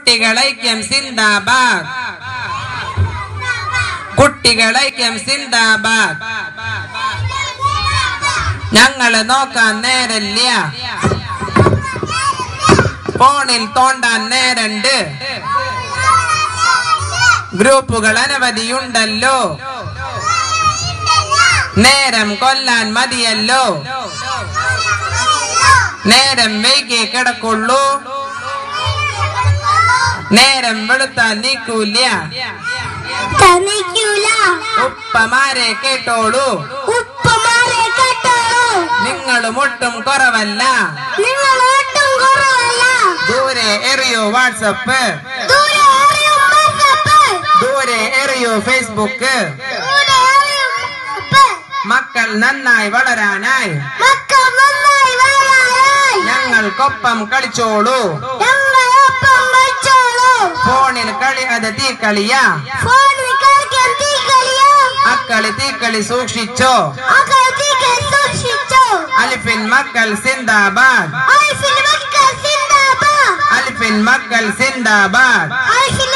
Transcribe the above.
കുട്ടികളൈക്യം സിന്ദാബാദ് കുട്ടികളൈക്യം സിന്ദാബാദ് ഞങ്ങള് നോക്കാൻ നേരല്ല ഫോണിൽ തോണ്ടാൻ നേരണ്ട് ഗ്രൂപ്പുകൾ അനവധിയുണ്ടല്ലോ നേരം കൊല്ലാൻ മതിയല്ലോ നേരം വൈകി കിടക്കുള്ളൂ നേരം വെളുത്താൻ നീക്കൂല തനിക്കൂല ഉപ്പമാരെ കേട്ടോളൂ ഉപ്പമാരെ കേട്ടോളൂ നിങ്ങളും ഒട്ടും കുറവല്ല നിങ്ങൾ ഒട്ടും കുറവല്ല ദൂരെ എറിയോ വാട്സപ്പ് ദൂരെ എറിയും വാട്സാപ്പ് ദൂരെ എറിയോ ഫേസ്ബുക്ക് ദൂരെ എറിയും വാട്സാപ്പ് മക്കൾ നന്നായി വളരാനായി മക്കൾ നന്നായി വരാനായി ഞങ്ങൾക്കൊപ്പം കളിച്ചോളൂ ഞങ്ങളൊപ്പം വെച്ചോളൂ ഫോണിൽ കളി അത് തീക്കളിയാ ഫോണിൽ കളിക്കാൻ തീക്കളിയോ അക്കളി തീക്കളി സൂക്ഷിച്ചോ മക്കൾ തീക്കളി സൂക്ഷിച്ചോ അലിഫിൻ മക്കൾ സിന്ദാബാദ് ആയിഫിൽ മക്കൾ സിന്ദാബാദ് അലിഫിൻ മക്കൾ സിന്ദാബാദ് ആയിഫിൽ